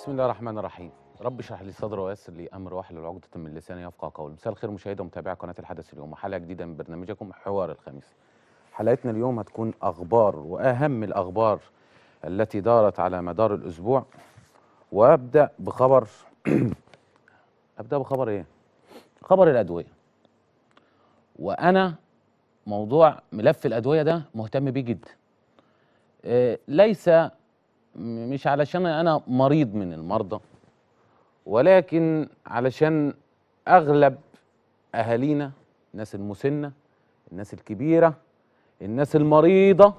بسم الله الرحمن الرحيم رب اشرح لي صدري ويسر لي امري واحلل عقدة من لساني يفقه قولي مساء الخير مشاهدي ومتابعي قناه الحدث اليوم وحلقه جديده من برنامجكم حوار الخميس حلقتنا اليوم هتكون اخبار واهم الاخبار التي دارت على مدار الاسبوع وابدا بخبر ابدا بخبر ايه خبر الادويه وانا موضوع ملف الادويه ده مهتم بيه جدا آه، ليس م- مش علشان انا مريض من المرضى ولكن علشان اغلب اهالينا الناس المسنه الناس الكبيره الناس المريضه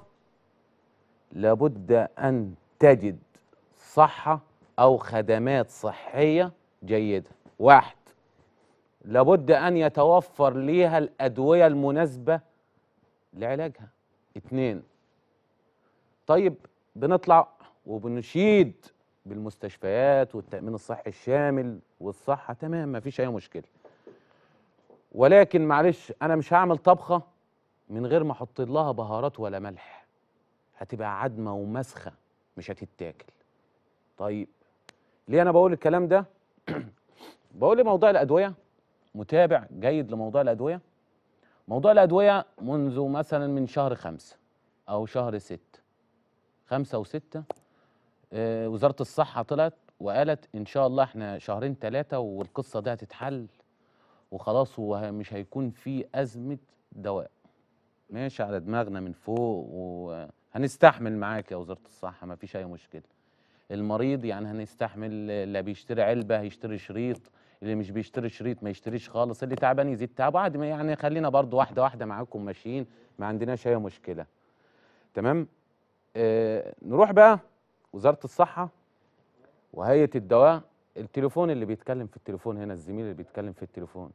لابد ان تجد صحه او خدمات صحيه جيده واحد لابد ان يتوفر ليها الادويه المناسبه لعلاجها اتنين طيب بنطلع وبنشيد بالمستشفيات والتأمين الصحي الشامل والصحة تمام مفيش أي مشكلة ولكن معلش أنا مش هعمل طبخة من غير ما أحط لها بهارات ولا ملح هتبقى عدمة ومسخة مش هتتاكل طيب ليه أنا بقول الكلام ده؟ بقول لموضوع الأدوية متابع جيد لموضوع الأدوية موضوع الأدوية منذ مثلا من شهر خمسة أو شهر ستة خمسة وستة آه، وزارة الصحة طلعت وقالت إن شاء الله إحنا شهرين ثلاثة والقصة دي هتتحل وخلاص ومش هيكون في أزمة دواء ماشي على دماغنا من فوق وهنستحمل معاك يا وزارة الصحة ما فيش أي مشكلة المريض يعني هنستحمل اللي بيشتري علبة هيشتري شريط اللي مش بيشتري شريط ما يشتريش خالص اللي تعبان يزيد تعبه عادي ما يعني خلينا برضو واحدة واحدة معاكم ماشيين ما عندناش أي مشكلة تمام آه نروح بقى وزارة الصحة وهيئة الدواء التليفون اللي بيتكلم في التليفون هنا الزميل اللي بيتكلم في التليفون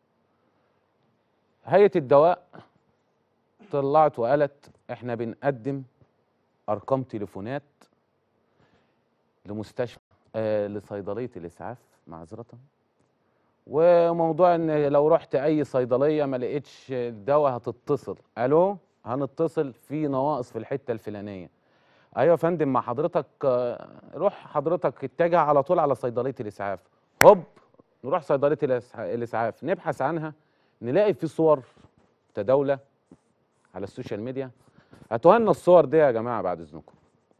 هيئة الدواء طلعت وقالت احنا بنقدم ارقام تليفونات لمستشفى آه لصيدلية الاسعاف معذرة وموضوع ان لو رحت اي صيدلية ما لقيتش الدواء هتتصل الو هنتصل في نواقص في الحتة الفلانية ايوه يا فندم مع حضرتك آه، روح حضرتك اتجه على طول على صيدليه الاسعاف هوب نروح صيدليه الإسع- الاسعاف نبحث عنها نلاقي في صور متداوله على السوشيال ميديا هاتوا لنا الصور دي يا جماعه بعد اذنكم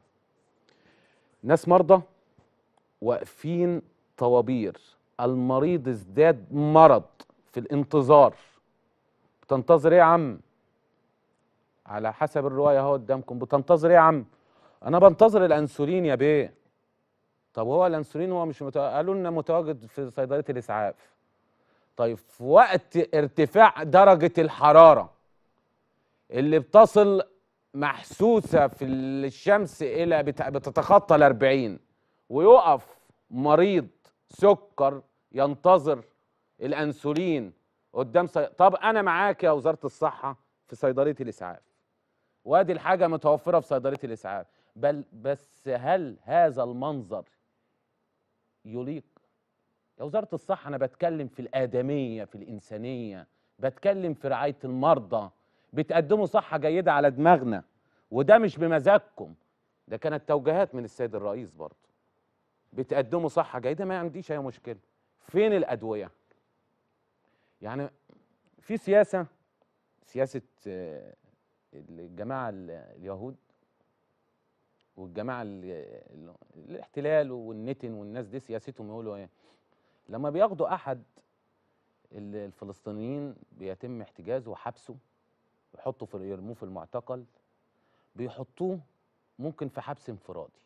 ناس مرضى واقفين طوابير المريض ازداد مرض في الانتظار بتنتظر ايه يا عم على حسب الروايه اهو قدامكم بتنتظر ايه يا عم انا بنتظر الانسولين يا بيه طب هو الانسولين هو مش متواجد قالوا لنا متواجد في صيدليه الاسعاف طيب في وقت ارتفاع درجه الحراره اللي بتصل محسوسه في الشمس الى بت- بتتخطى ال 40 ويقف مريض سكر ينتظر الانسولين قدام صي... طب انا معاك يا وزاره الصحه في صيدليه الاسعاف وادي الحاجه متوفره في صيدليه الاسعاف بل بس هل هذا المنظر يليق يا وزاره الصحه انا بتكلم في الادميه في الانسانيه بتكلم في رعايه المرضى بتقدموا صحه جيده على دماغنا وده مش بمزاجكم ده كانت توجيهات من السيد الرئيس برضه بتقدموا صحه جيده ما عنديش اي مشكله فين الادويه يعني في سياسه سياسه آه، الجماعه ال- اليهود والجماعه ال- ال- الاحتلال والنتن والناس دي سياستهم يقولوا ايه لما بياخدوا احد ال- الفلسطينيين بيتم احتجازه وحبسه يحطوا في يرموه في المعتقل بيحطوه ممكن في حبس انفرادي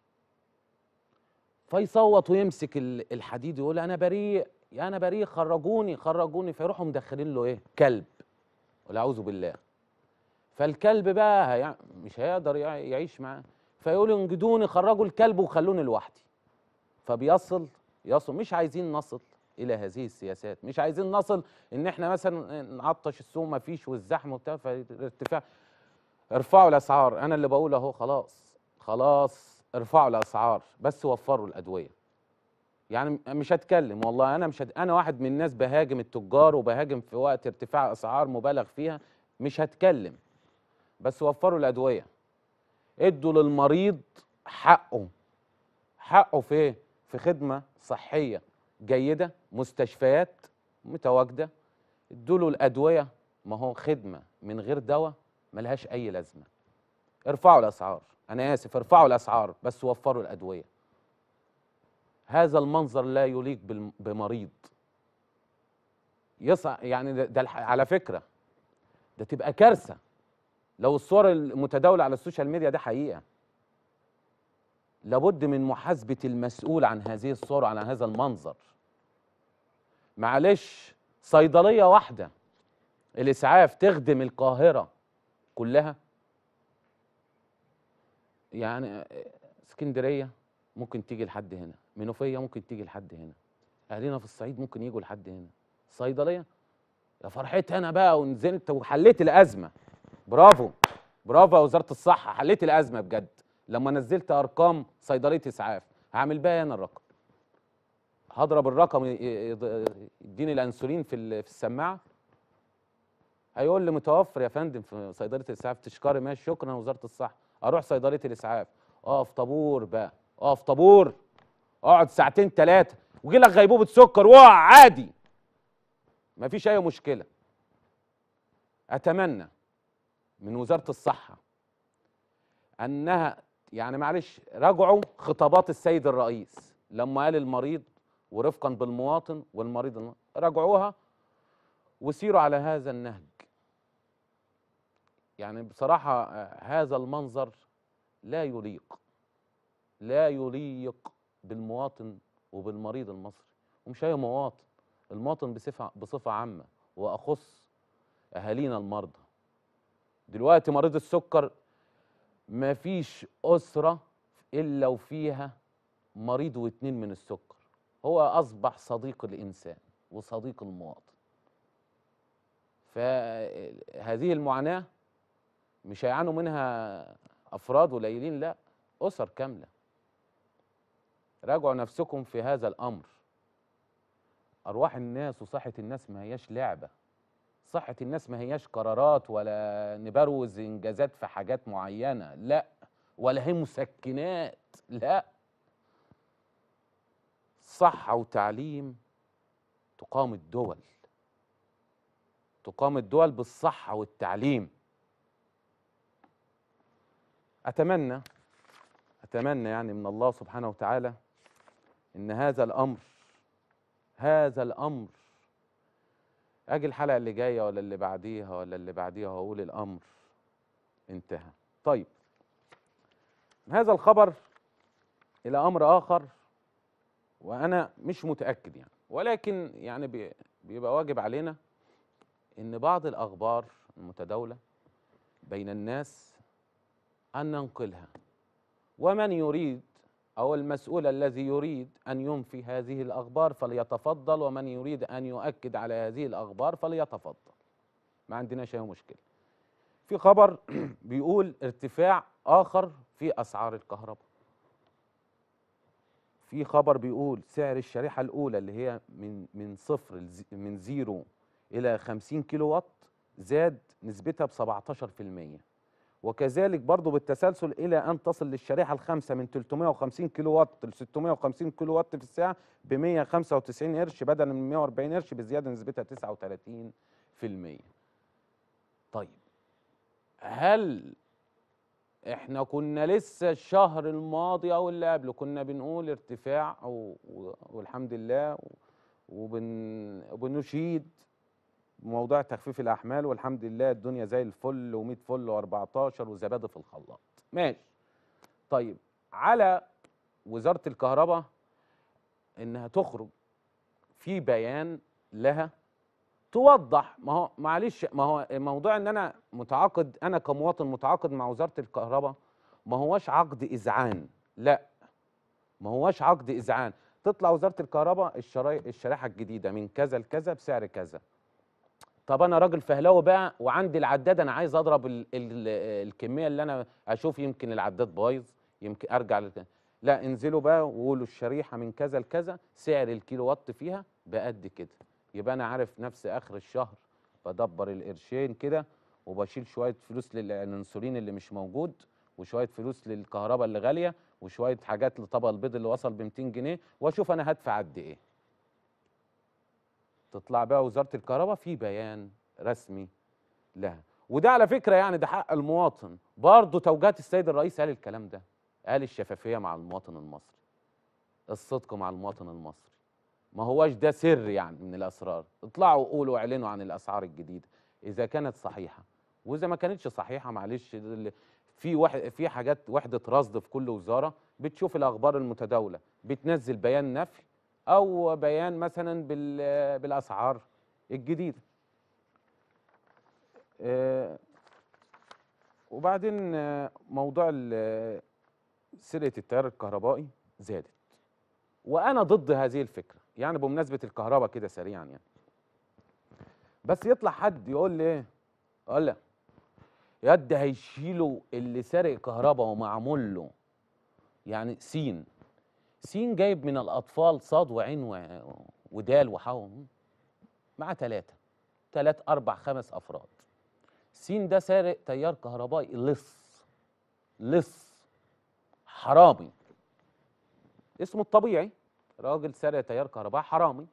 فيصوت ويمسك ال- الحديد يقول انا بريء يا انا بريء خرجوني خرجوني فيروحوا مدخلين له ايه كلب والعوذ بالله فالكلب بقى هيع... مش هيقدر يع- يعيش معاه فيقول انجدوني خرجوا الكلب وخلوني لوحدي فبيصل يصل مش عايزين نصل الى هذه السياسات مش عايزين نصل ان احنا مثلا نعطش السوق ما فيش والزحمه وبتاع فارتفاع ارفعوا الاسعار انا اللي بقول اهو خلاص خلاص ارفعوا الاسعار بس وفروا الادويه يعني مش هتكلم والله انا مش هت... انا واحد من الناس بهاجم التجار وبهاجم في وقت ارتفاع اسعار مبالغ فيها مش هتكلم بس وفروا الادويه ادوا للمريض حقه حقه في ايه في خدمه صحيه جيده مستشفيات متواجده ادوا له الادويه ما هو خدمه من غير دواء ملهاش اي لازمه ارفعوا الاسعار انا اسف ارفعوا الاسعار بس وفروا الادويه هذا المنظر لا يليق بالم- بمريض يصع يعني ده, ده الح- على فكره ده تبقى كارثه لو الصور المتداوله على السوشيال ميديا ده حقيقه لابد من محاسبه المسؤول عن هذه الصور وعن هذا المنظر معلش صيدليه واحده الاسعاف تخدم القاهره كلها يعني اسكندريه ممكن تيجي لحد هنا منوفيه ممكن تيجي لحد هنا اهالينا في الصعيد ممكن يجوا لحد هنا صيدليه يا فرحتي انا بقى ونزلت وحليت الازمه برافو برافو يا وزاره الصحه حليت الازمه بجد لما نزلت ارقام صيدليه اسعاف هعمل بقى انا الرقم هضرب الرقم ي- ي- يديني الانسولين في ال- في السماعه هيقول لي متوفر يا فندم في صيدليه الاسعاف تشكري ماشي شكرا يا وزاره الصحه اروح صيدليه الاسعاف اقف طابور بقى اقف طابور اقعد ساعتين ثلاثه ويجي لك غيبوبه سكر وقع عادي مفيش اي مشكله اتمنى من وزاره الصحه انها يعني معلش راجعوا خطابات السيد الرئيس لما قال المريض ورفقا بالمواطن والمريض الم- راجعوها وسيروا على هذا النهج يعني بصراحة آه، هذا المنظر لا يليق لا يليق بالمواطن وبالمريض المصري ومش أي مواطن المواطن بصفة بصفة عامة وأخص أهالينا المرضى دلوقتي مريض السكر ما فيش أسرة إلا وفيها مريض واتنين من السكر هو أصبح صديق الإنسان وصديق المواطن فهذه المعاناة مش هيعانوا منها أفراد قليلين لا أسر كاملة راجعوا نفسكم في هذا الأمر أرواح الناس وصحة الناس ما هياش لعبة صحة الناس ما هياش قرارات ولا نبروز إنجازات في حاجات معينة لا ولا هي مسكنات لا صحة وتعليم تقام الدول تقام الدول بالصحة والتعليم أتمنى أتمنى يعني من الله سبحانه وتعالى إن هذا الأمر هذا الأمر أجي الحلقة اللي جاية ولا اللي بعديها ولا اللي بعديها وأقول الأمر انتهى طيب من هذا الخبر إلى أمر آخر وأنا مش متأكد يعني ولكن يعني بي- بيبقى واجب علينا إن بعض الأخبار المتداولة بين الناس أن ننقلها ومن يريد أو المسؤول الذي يريد أن ينفي هذه الأخبار فليتفضل ومن يريد أن يؤكد على هذه الأخبار فليتفضل ما عندناش أي مشكلة في خبر بيقول ارتفاع آخر في أسعار الكهرباء في خبر بيقول سعر الشريحة الأولى اللي هي من من صفر لز- من زيرو إلى 50 كيلو وات زاد نسبتها ب 17% وكذلك برضو بالتسلسل إلى أن تصل للشريحة الخامسة من 350 كيلو وات ل 650 كيلو وات في الساعة ب 195 قرش بدلا من 140 قرش بزيادة نسبتها 39% طيب هل احنا كنا لسه الشهر الماضي او اللي قبله كنا بنقول ارتفاع و- و- والحمد لله و- وبن وبنشيد موضوع تخفيف الاحمال والحمد لله الدنيا زي الفل و100 فل و14 وزبادي في الخلاط ماشي طيب على وزاره الكهرباء انها تخرج في بيان لها توضح ما هو معلش ما هو موضوع ان انا متعاقد انا كمواطن متعاقد مع وزاره الكهرباء ما هوش عقد اذعان لا ما هوش عقد اذعان تطلع وزاره الكهرباء الشراي الشريحه الجديده من كذا لكذا بسعر كذا طب انا راجل فهلاوي بقى وعندي العداد انا عايز اضرب ال ال الكميه اللي انا اشوف يمكن العداد بايظ يمكن ارجع لك لا انزلوا بقى وقولوا الشريحه من كذا لكذا سعر الكيلو وات فيها بقد كده يبقى انا عارف نفسي اخر الشهر بدبر القرشين كده وبشيل شويه فلوس لل- للانسولين اللي مش موجود وشويه فلوس للكهرباء اللي غاليه وشويه حاجات لطبق البيض اللي وصل ب 200 جنيه واشوف انا هدفع قد ايه تطلع بقى وزاره الكهرباء في بيان رسمي لها وده على فكره يعني ده حق المواطن برضه توجيهات السيد الرئيس قال الكلام ده قال الشفافيه مع المواطن المصري الصدق مع المواطن المصري ما هواش ده سر يعني من الاسرار اطلعوا قولوا اعلنوا عن الاسعار الجديده اذا كانت صحيحه واذا ما كانتش صحيحه معلش ال- في واحد في حاجات وحده رصد في كل وزاره بتشوف الاخبار المتداوله بتنزل بيان نفي او بيان مثلا بال- بالاسعار الجديده آه، وبعدين آه، موضوع ال- سرقه التيار الكهربائي زادت وانا ضد هذه الفكره يعني بمناسبه الكهرباء كده سريعا يعني بس يطلع حد يقول لي ايه اقول لا يد هيشيلوا اللي سارق كهرباء ومعمول له يعني سين سين جايب من الاطفال صاد وعين و- ودال وحاو مع ثلاثه ثلاث اربع خمس افراد سين ده سارق تيار كهربائي لص لص حرامي اسمه الطبيعي راجل سارق تيار كهرباء حرامي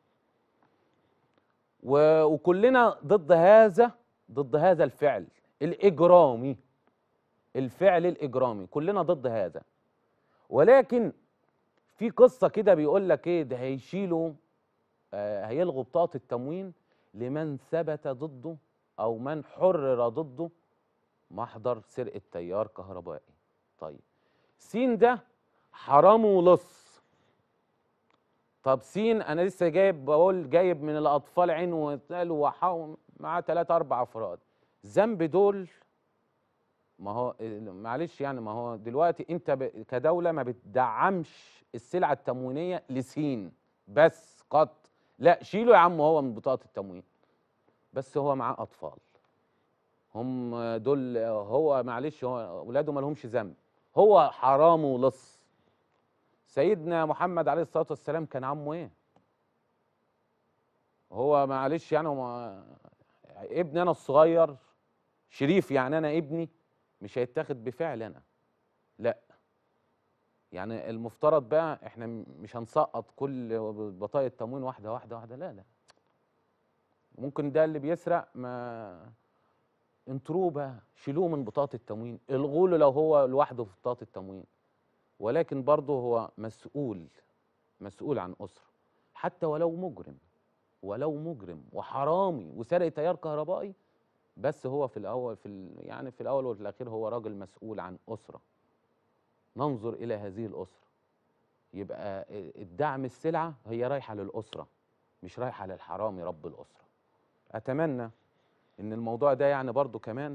و... وكلنا ضد هذا ضد هذا الفعل الإجرامي الفعل الإجرامي كلنا ضد هذا ولكن في قصة كده بيقول لك إيه ده هيشيلوا آه هيلغوا بطاقة التموين لمن ثبت ضده أو من حرر ضده محضر سرقة تيار كهربائي طيب سين ده حرام ولص طب سين انا لسه جايب بقول جايب من الاطفال عين وتقال وحاو مع ثلاثة اربع افراد ذنب دول ما هو معلش يعني ما هو دلوقتي انت ب- كدوله ما بتدعمش السلعه التموينيه لسين بس قط لا شيله يا عم هو من بطاقه التموين بس هو معاه اطفال هم دول هو معلش هو اولاده ما لهمش ذنب هو حرام ولص سيدنا محمد عليه الصلاه والسلام كان عمه ايه هو معلش يعني هو ابني انا الصغير شريف يعني انا ابني مش هيتاخد بفعل انا لا يعني المفترض بقى احنا م- مش هنسقط كل بطاقه تموين واحده واحده واحده لا لا ممكن ده اللي بيسرق ما انطروه بقى شيلوه من بطاقه التموين الغوا له لو هو لوحده في بطاقه التموين ولكن برضه هو مسؤول مسؤول عن اسره حتى ولو مجرم ولو مجرم وحرامي وسرق تيار كهربائي بس هو في الاول في ال- يعني في الاول وفي الاخير هو راجل مسؤول عن اسره ننظر الى هذه الاسره يبقى الدعم السلعه هي رايحه للاسره مش رايحه للحرامي رب الاسره اتمنى ان الموضوع ده يعني برضو كمان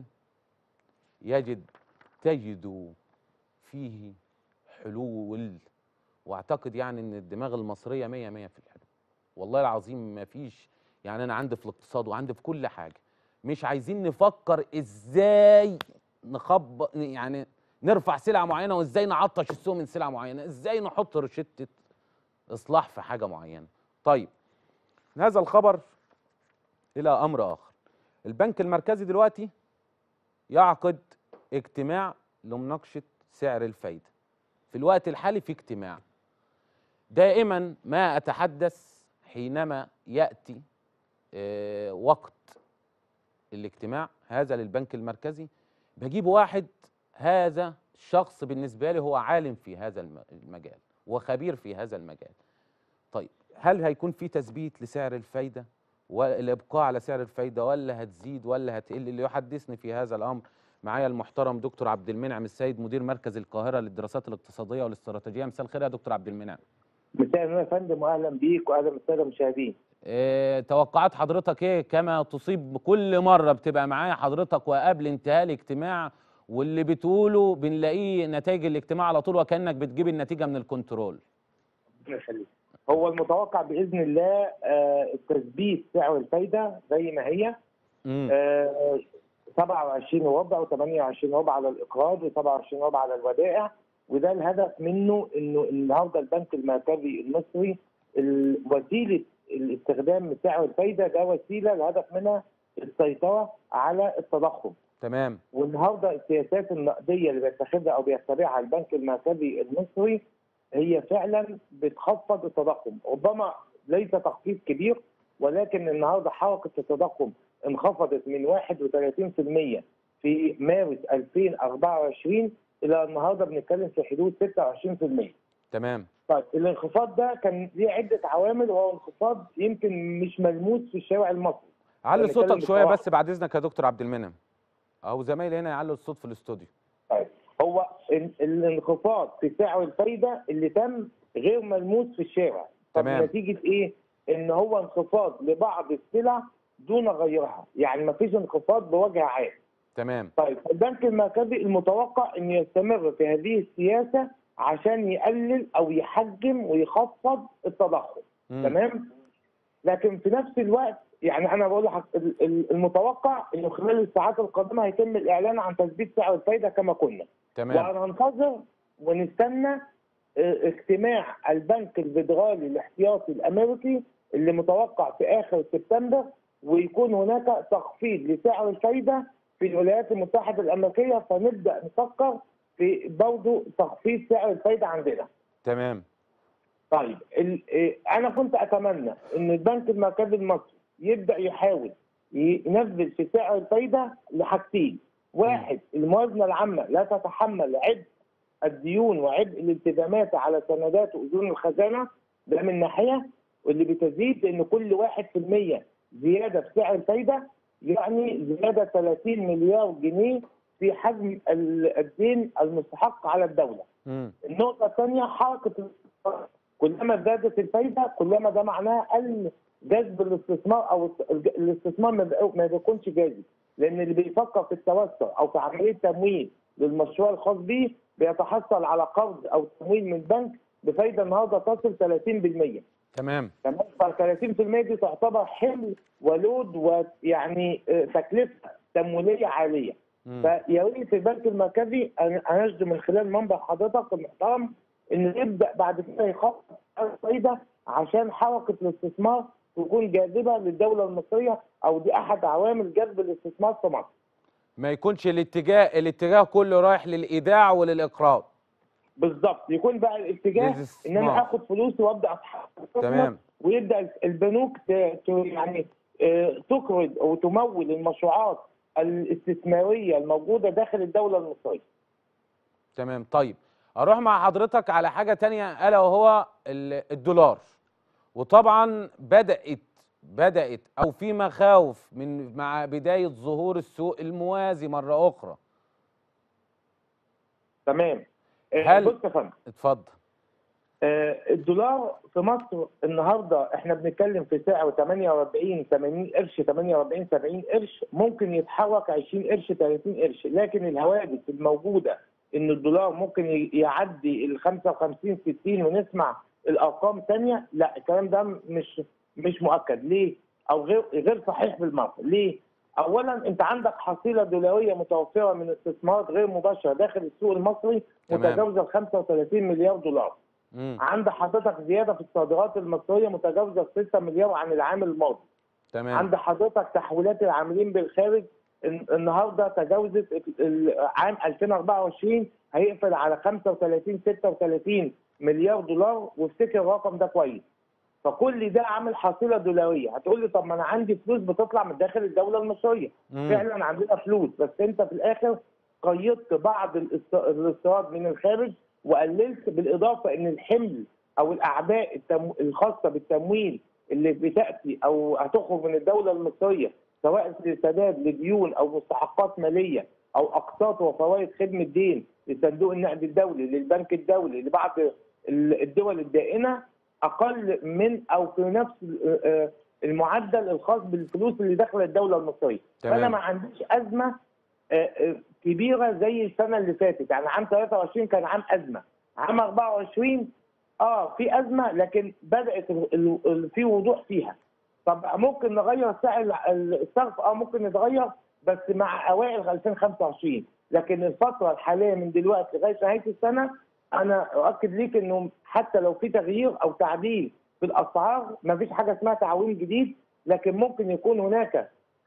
يجد تجد فيه حلول واعتقد يعني ان الدماغ المصريه مية مية في الحلول والله العظيم ما فيش يعني انا عندي في الاقتصاد وعندي في كل حاجه مش عايزين نفكر ازاي نخب يعني نرفع سلعه معينه وازاي نعطش السوق من سلعه معينه ازاي نحط روشته اصلاح في حاجه معينه طيب هذا الخبر الى امر اخر البنك المركزي دلوقتي يعقد اجتماع لمناقشه سعر الفايده في الوقت الحالي في اجتماع دائما ما اتحدث حينما ياتي آه، وقت الاجتماع هذا للبنك المركزي بجيب واحد هذا الشخص بالنسبه لي هو عالم في هذا الم- المجال وخبير في هذا المجال طيب هل هيكون في تثبيت لسعر الفايده والابقاء على سعر الفايده ولا هتزيد ولا هتقل اللي يحدثني في هذا الامر معايا المحترم دكتور عبد المنعم السيد مدير مركز القاهره للدراسات الاقتصاديه والاستراتيجيه مساء الخير يا دكتور عبد المنعم مساء النور يا فندم واهلا بيك واهلا بالساده المشاهدين. إيه توقعات حضرتك ايه كما تصيب كل مره بتبقى معايا حضرتك وقبل انتهاء الاجتماع واللي بتقوله بنلاقيه نتائج الاجتماع على طول وكانك بتجيب النتيجه من الكنترول ربنا يخليك. هو المتوقع باذن الله آه، تثبيت سعر الفايده زي ما هي امم آه، 27 ربع و28 ربع على الاقراض و27 ربع على الودائع وده الهدف منه انه النهارده البنك المركزي المصري ال- وسيله الاستخدام سعر الفايده ده وسيله الهدف منها السيطره على التضخم تمام والنهارده السياسات النقديه اللي بيتخذها او بيتبعها البنك المركزي المصري هي فعلا بتخفض التضخم، ربما ليس تخفيض كبير ولكن النهارده حركه التضخم انخفضت من 31% في مارس 2024 الى النهارده بنتكلم في حدود 26%. تمام طيب الانخفاض ده كان ليه عده عوامل وهو انخفاض يمكن مش ملموس في الشارع المصري. علي بنتكلم صوتك شويه بصراحة. بس بعد اذنك يا دكتور عبد المنعم او زمايلي هنا يعلوا الصوت في الاستوديو طيب هو ال- الانخفاض في سعر الفايده اللي تم غير ملموس في الشارع طب تمام. نتيجه ايه؟ ان هو انخفاض لبعض السلع دون غيرها، يعني ما فيش انخفاض بوجه عام. تمام طيب البنك المركزي المتوقع انه يستمر في هذه السياسه عشان يقلل او يحجم ويخفض التضخم. مم. تمام لكن في نفس الوقت يعني انا بقول لحضرتك ال- ال- المتوقع انه خلال الساعات القادمه هيتم الاعلان عن تثبيت سعر الفايده كما كنا تمام وهننتظر ونستنى اه، اجتماع البنك الفيدرالي الاحتياطي الامريكي اللي متوقع في اخر سبتمبر ويكون هناك تخفيض لسعر الفايده في الولايات المتحده الامريكيه فنبدا نفكر في برضه تخفيض سعر الفايده عندنا. تمام طيب ال- إيه، انا كنت اتمنى ان البنك المركزي المصري يبدا يحاول ينزل في سعر الفايده لحاجتين واحد الموازنه العامه لا تتحمل عبء الديون وعبء الالتزامات على سندات واذون الخزانه ده من ناحيه واللي بتزيد لان كل 1% زياده في سعر الفايده يعني زياده 30 مليار جنيه في حجم ال- الدين المستحق على الدوله. مم. النقطة الثانية حركة الاستثمار. كلما زادت الفايدة كلما ده معناه قل جذب الاستثمار أو الس- الاستثمار ما بقى- ما بيكونش جاذب لأن اللي بيفكر في التوسع أو في عملية تمويل للمشروع الخاص به بيتحصل على قرض أو تمويل من بنك بفايدة النهاردة تصل 30%. تمام تمام ف 30% دي تعتبر حمل ولود ويعني آه، تكلفة تمويلية عالية. مم. فيا ريت البنك المركزي أنا اناشده من خلال منبر حضرتك المحترم انه يبدا بعد كده يخفض الفايده عشان حركه الاستثمار تكون جاذبه للدوله المصريه او دي احد عوامل جذب الاستثمار في مصر. ما يكونش الاتجاه الاتجاه كله رايح للايداع وللاقراض بالظبط يكون بقى الاتجاه ان للاستثمار. انا اخد فلوسي وابدا اتحرك تمام. ويبدا البنوك ت- ت- يعني آه، تقرض او تمول المشروعات الاستثماريه الموجوده داخل الدوله المصريه. تمام طيب اروح مع حضرتك على حاجه تانية الا وهو ال- الدولار وطبعا بدات بدات او في مخاوف من مع بدايه ظهور السوق الموازي مره اخرى تمام. آه، هل- بص يا فندم اتفضل آه، الدولار في مصر النهارده احنا بنتكلم في سعر 48 80 قرش 48 70 قرش ممكن يتحرك 20 قرش 30 قرش لكن الهواجس الموجوده ان الدولار ممكن ي- يعدي ال 55 60 ونسمع الارقام ثانيه لا الكلام ده مش مش مؤكد ليه؟ او غير غير صحيح بالمره ليه؟ اولا انت عندك حصيله دولاريه متوفره من استثمارات غير مباشره داخل السوق المصري تمام. متجاوزه ال 35 مليار دولار مم. عند حضرتك زياده في الصادرات المصريه متجاوزه 6 مليار عن العام الماضي تمام عند حضرتك تحويلات العاملين بالخارج الن- النهارده تجاوزت ال- ال- عام 2024 هيقفل على 35 36 مليار دولار وافتكر الرقم ده كويس فكل ده عامل حصيله دولاريه هتقول لي طب ما انا عندي فلوس بتطلع من داخل الدوله المصريه مم. فعلا عندنا فلوس بس انت في الاخر قيدت بعض الاست- الاستيراد من الخارج وقللت بالاضافه ان الحمل او الاعباء التم... الخاصه بالتمويل اللي بتاتي او هتخرج من الدوله المصريه سواء في سداد لديون او مستحقات ماليه او اقساط وفوائد خدمه دين لصندوق النقد الدولي للبنك الدولي لبعض ال- الدول الدائنه اقل من او في نفس ال- آه، المعدل الخاص بالفلوس اللي داخله الدوله المصريه تمام. فانا ما عنديش ازمه آه، آه، كبيره زي السنه اللي فاتت يعني عام 23 كان عام ازمه عام 24 اه في ازمه لكن بدات ال- ال- ال- في وضوح فيها طب ممكن نغير سعر ال- الصرف اه ممكن نتغير بس مع اوائل 2025 لكن الفتره الحاليه من دلوقتي لغايه نهايه السنه انا اؤكد ليك انه حتى لو في تغيير او تعديل في الاسعار ما فيش حاجه اسمها تعويم جديد لكن ممكن يكون هناك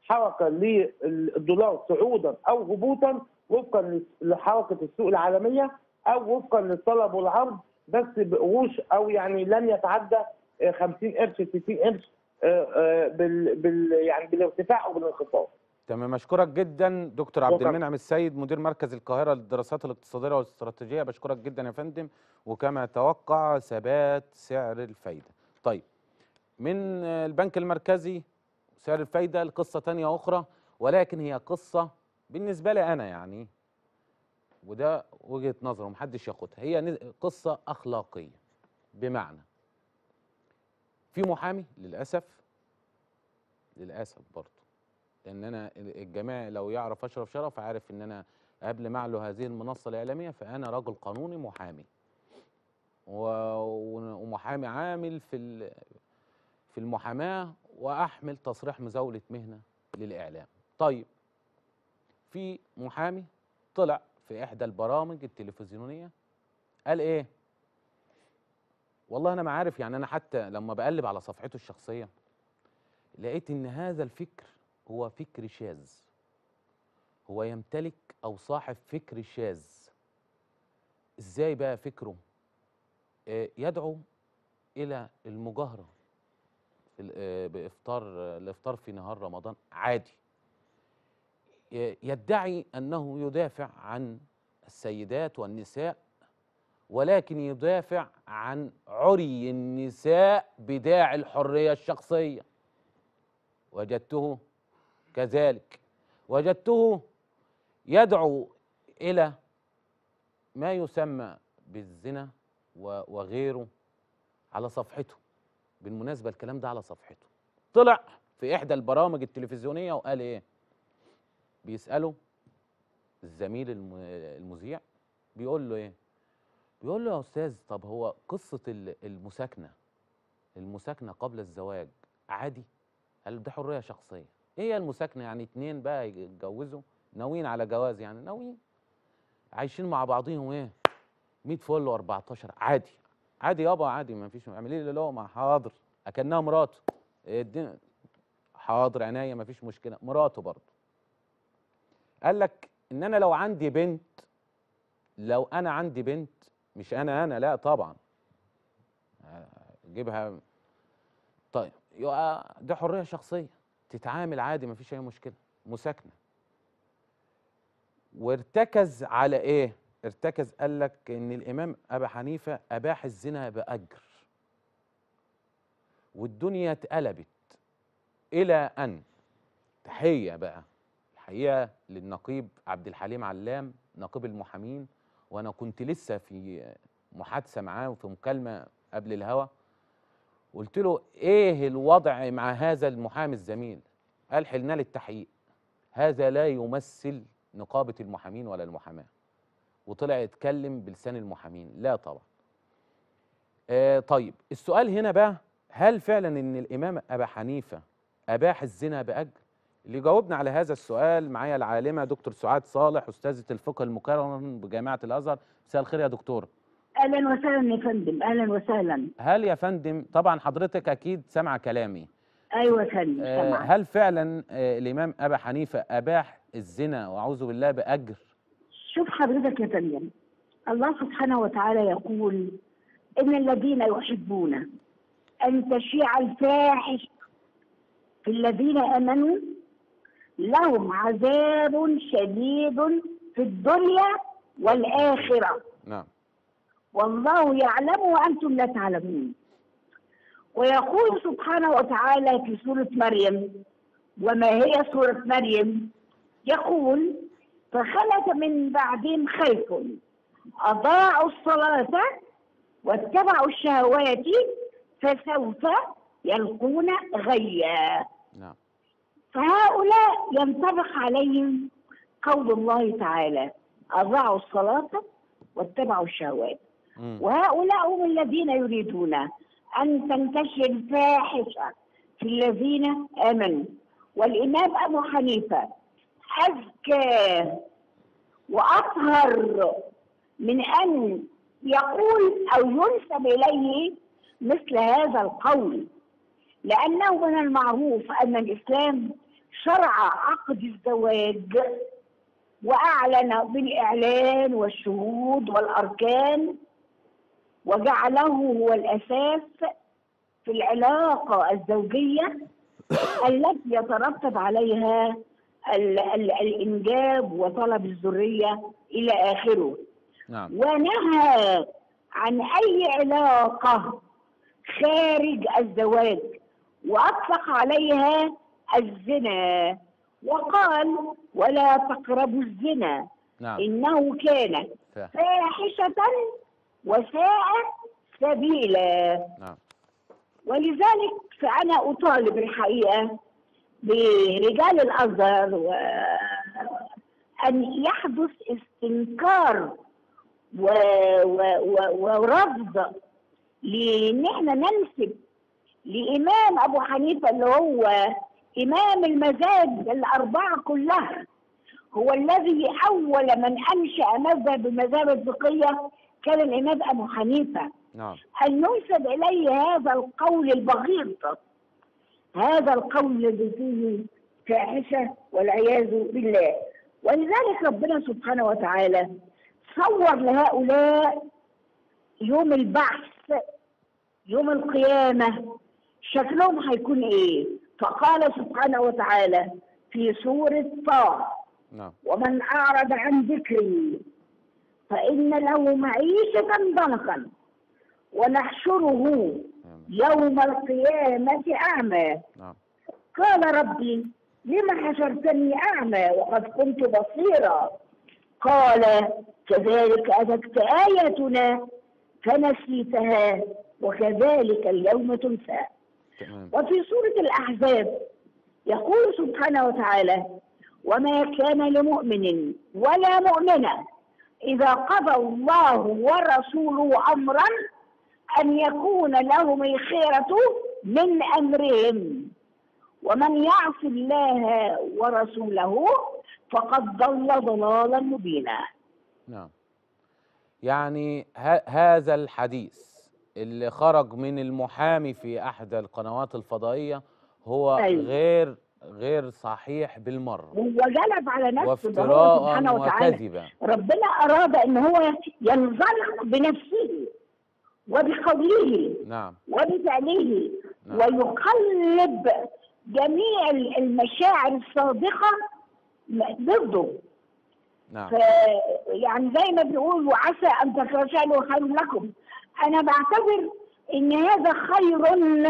حركه للدولار صعودا او هبوطا وفقا لحركه السوق العالميه او وفقا للطلب والعرض بس بقروش او يعني لن يتعدى آه، 50 قرش 60 قرش آه، آه، بال بال يعني بالارتفاع او بالانخفاض. تمام اشكرك جدا دكتور عبد شكراً. المنعم السيد مدير مركز القاهره للدراسات الاقتصاديه والاستراتيجيه بشكرك جدا يا فندم وكما توقع ثبات سعر الفايده طيب من آه، البنك المركزي سعر الفايده لقصه تانية اخرى ولكن هي قصه بالنسبه لي انا يعني وده وجهه نظر ومحدش ياخدها هي نز- قصه اخلاقيه بمعنى في محامي للاسف للاسف برضه لان انا الجميع لو يعرف اشرف شرف عارف ان انا قبل ما اعلو هذه المنصه الاعلاميه فانا رجل قانوني محامي و- و- ومحامي عامل في ال- في المحاماه واحمل تصريح مزاوله مهنه للاعلام طيب في محامي طلع في احدى البرامج التلفزيونيه قال ايه والله انا ما عارف يعني انا حتى لما بقلب على صفحته الشخصيه لقيت ان هذا الفكر هو فكر شاذ هو يمتلك او صاحب فكر شاذ ازاي بقى فكره آه، يدعو الى المجاهره في ال- آه، بافطار آه، الافطار في نهار رمضان عادي ي- يدعي انه يدافع عن السيدات والنساء ولكن يدافع عن عري النساء بداعي الحريه الشخصيه وجدته كذلك وجدته يدعو الى ما يسمى بالزنا و- وغيره على صفحته بالمناسبه الكلام ده على صفحته طلع في احدى البرامج التلفزيونيه وقال ايه بيساله الزميل الم- المذيع بيقول له ايه بيقول له يا استاذ طب هو قصه ال- المساكنه المساكنه قبل الزواج عادي قال ده حريه شخصيه ايه هي المساكنه يعني اتنين بقى يتجوزوا ناويين على جواز يعني ناويين عايشين مع بعضيهم ايه 100 فل و14 عادي عادي يابا عادي ما فيش اعملي لي لقمه حاضر اكنها مراته إيه الدنيا حاضر عينيا ما فيش مشكله مراته برضه قال لك ان انا لو عندي بنت لو انا عندي بنت مش انا انا لا طبعا جيبها طيب يبقى ده حريه شخصيه تتعامل عادي ما فيش اي مشكله مساكنه وارتكز على ايه ارتكز قال لك ان الامام ابا حنيفه اباح الزنا باجر والدنيا اتقلبت الى ان تحيه بقى الحقيقه للنقيب عبد الحليم علام نقيب المحامين وانا كنت لسه في محادثه معاه وفي مكالمه قبل الهوا قلت له ايه الوضع مع هذا المحامي الزميل قال حلنا للتحقيق هذا لا يمثل نقابه المحامين ولا المحاماه وطلع يتكلم بلسان المحامين لا طبعا آه طيب السؤال هنا بقى هل فعلا ان الامام ابا حنيفه اباح الزنا باجر اللي جاوبنا على هذا السؤال معايا العالمه دكتور سعاد صالح استاذه الفقه المقارن بجامعه الازهر مساء الخير يا دكتوره اهلا وسهلا يا فندم اهلا وسهلا هل يا فندم طبعا حضرتك اكيد سمع كلامي ايوه يا فندم آه، سامعك. هل فعلا آه، الامام ابا حنيفه اباح الزنا واعوذ بالله باجر شوف حضرتك يا فندم الله سبحانه وتعالى يقول ان الذين يحبون ان تشيع الفاحش في الذين امنوا لهم عذاب شديد في الدنيا والاخره نعم والله يعلم وانتم لا تعلمون ويقول سبحانه وتعالى في سوره مريم وما هي سوره مريم يقول فخلف من بعدهم خلف اضاعوا الصلاه واتبعوا الشهوات فسوف يلقون غيا نعم فهؤلاء ينطبق عليهم قول الله تعالى اضاعوا الصلاه واتبعوا الشهوات مم. وهؤلاء هم الذين يريدون أن تنتشر الفاحشة في الذين آمنوا والإمام أبو حنيفة أزكى وأطهر من أن يقول أو ينسب إليه مثل هذا القول لأنه من المعروف أن الإسلام شرع عقد الزواج وأعلن بالإعلان والشهود والأركان وجعله هو الأساس في العلاقة الزوجية التي يترتب عليها ال- ال- الإنجاب وطلب الذرية إلى آخره نعم ونهى عن أي علاقة خارج الزواج وأطلق عليها الزنا وقال ولا تقربوا الزنا نعم إنه كان فاهم. فاحشة وساء سبيلا نعم ولذلك فأنا أطالب الحقيقة برجال الأزهر و... أن يحدث استنكار و... و... و... ورفض لأن احنا ننسب لإمام أبو حنيفة اللي هو إمام المذاهب الأربعة كلها هو الذي أول من أنشأ مذهب المذاهب الفقهية كان الإمام أبو حنيفة نعم أن ينسب إليه هذا القول البغيض هذا القول الذي فيه فاحشة والعياذ بالله ولذلك ربنا سبحانه وتعالى صور لهؤلاء يوم البعث يوم القيامة شكلهم هيكون إيه فقال سبحانه وتعالى في سورة طه نعم ومن أعرض عن ذكري فإن له معيشة ضنكا ونحشره يوم القيامة أعمى نعم قال ربي لم حشرتني أعمى وقد كنت بصيرا قال كذلك أتتك آياتنا فنسيتها وكذلك اليوم تنسى تمام وفي سورة الأحزاب يقول سبحانه وتعالى وما كان لمؤمن ولا مؤمنة إذا قضى الله ورسوله أمرا أن يكون لهم الخيرة من أمرهم ومن يعص الله ورسوله فقد ضل ضلالا مبينا نعم يعني ه- هذا الحديث اللي خرج من المحامي في احدى القنوات الفضائيه هو أيوة. غير غير صحيح بالمره هو جلب على نفسه ده هو وافتراء سبحانه وتعالى وكذبا ربنا أراد أن هو ينزلق بنفسه وبقوله نعم وبفعله نعم. ويقلب جميع المشاعر الصادقة ضده نعم ف يعني زي ما بيقول وعسى أن تكرهوا شيئا وهو خير لكم أنا بعتبر إن هذا خير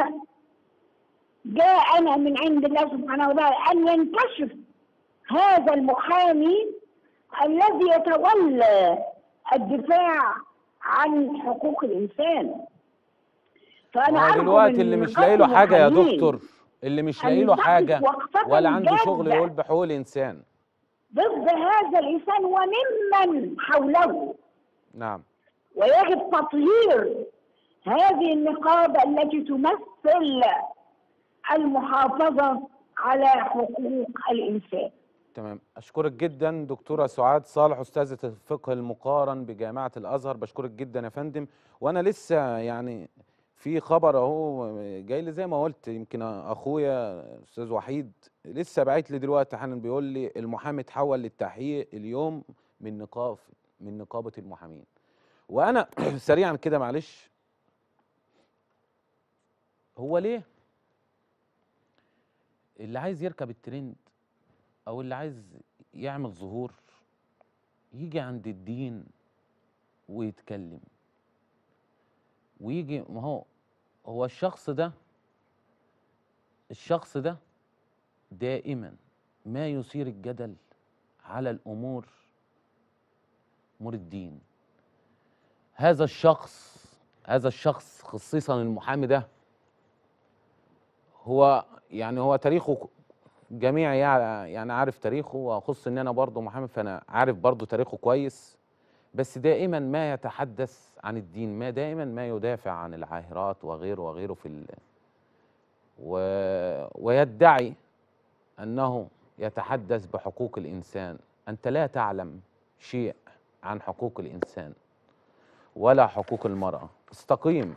جاءنا من عند الله سبحانه وتعالى أن ينكشف هذا المحامي الذي يتولى الدفاع عن حقوق الإنسان فأنا هو أرجو دلوقتي من اللي مش نقابة لاقي له حاجه يا المحامين دكتور اللي مش أن لاقي له يقف حاجه وقفة ولا عنده جادة شغل يقول بحقوق الانسان ضد هذا الإنسان وممن حوله نعم ويجب تطهير هذه النقابة التي تمثل المحافظة على حقوق الإنسان تمام اشكرك جدا دكتوره سعاد صالح استاذه الفقه المقارن بجامعه الازهر بشكرك جدا يا فندم وانا لسه يعني في خبر اهو جاي لي زي ما قلت يمكن اخويا استاذ وحيد لسه باعت لي دلوقتي حالا بيقول لي المحامي اتحول للتحقيق اليوم من نقاب من نقابه المحامين وانا سريعا كده معلش هو ليه اللي عايز يركب الترند او اللي عايز يعمل ظهور يجي عند الدين ويتكلم ويجي ما هو هو الشخص ده الشخص ده دائما ما يثير الجدل على الامور امور الدين هذا الشخص هذا الشخص خصيصا المحامي ده هو يعني هو تاريخه جميع يع- يعني عارف تاريخه واخص ان انا برضه محامي فانا عارف برضه تاريخه كويس بس دائما ما يتحدث عن الدين ما دائما ما يدافع عن العاهرات وغيره وغيره في ال... و... ويدعي انه يتحدث بحقوق الانسان انت لا تعلم شيء عن حقوق الانسان ولا حقوق المراه استقيم